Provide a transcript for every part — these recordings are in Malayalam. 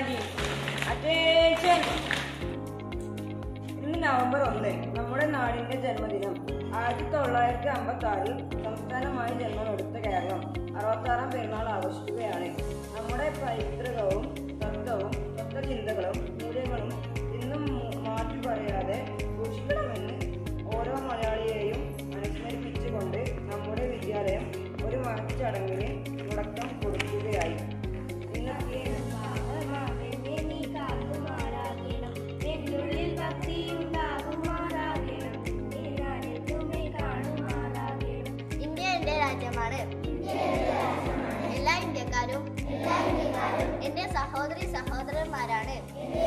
മൈലാഞ്ചി അറ്റൻഷൻ ഇന്ന് നവംബർ ഒന്ന് നമ്മുടെ നാടിന്റെ ജന്മദിനം ആയിരത്തി തൊള്ളായിരത്തി അമ്പത്തി ആറിൽ സംസ്ഥാനമായി ജന്മമെടുത്ത കേരളം അറുപത്താറാം പെരുന്നാൾ ആഘോഷിക്കുകയാണ് നമ്മുടെ പൈതൃകവും തത്വവും തത്വചിന്തകളും മൂല്യങ്ങളും ഇന്നും മു- മാറ്റി പറയാതെ സൂക്ഷിക്കണമെന്ന് ഓരോ മലയാളിയെയും അനുസ്മരിപ്പിച്ചുകൊണ്ട് നമ്മുടെ വിദ്യാലയം ഒരു മഹച്ചടങ്ങിന് തുടക്കം കൊടുക്കുകയായി ഇന്നത്തെ ഇന്ത്യ എന്റെ രാജ്യമാണ് എല്ലാ ഇന്ത്യക്കാരും എന്റെ സഹോദരി സഹോദരന്മാരാണ്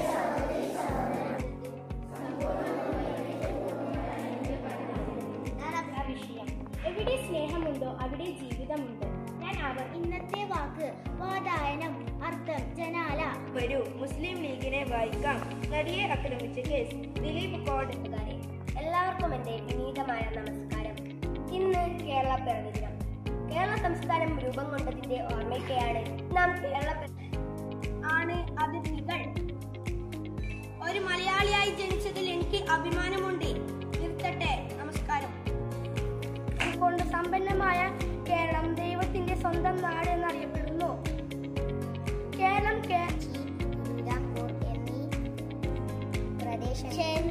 വിഷയം എവിടെ സ്നേഹമുണ്ടോ അവിടെ ജീവിതമുണ്ട് ഞാൻ അവർ ഇന്നത്തെ വാക്ക് വാതായനം അർത്ഥം ജനാല വരൂ മുസ്ലിം ലീഗിനെ വായിക്കാം നടിയെ ആക്രമിച്ച കേസ് ദിലീപ് കോഡ് എല്ലാവർക്കും എൻ്റെ വിനീതമായ നമസ്കാരം ഇന്ന് കേരള പിറവി ദിനം കേരള സംസ്ഥാനം രൂപം കൊണ്ടതിന്റെ ഓർമ്മയ്ക്കാണ് നാം കേരള പി- ആണ് അതിഥികൾ ഒരു മലയാളിയായി ജനിച്ചതിൽ എനിക്ക് അഭിമാനമുണ്ട് നിർത്തട്ടെ നമസ്കാരം കൊണ്ട് സമ്പന്നമായ കേരളം ദൈവത്തിന്റെ സ്വന്തം നാട് എന്നറിയപ്പെടുന്നു കേരളം കേ നിരാംപൂർ എന്നീ പ്രദേശം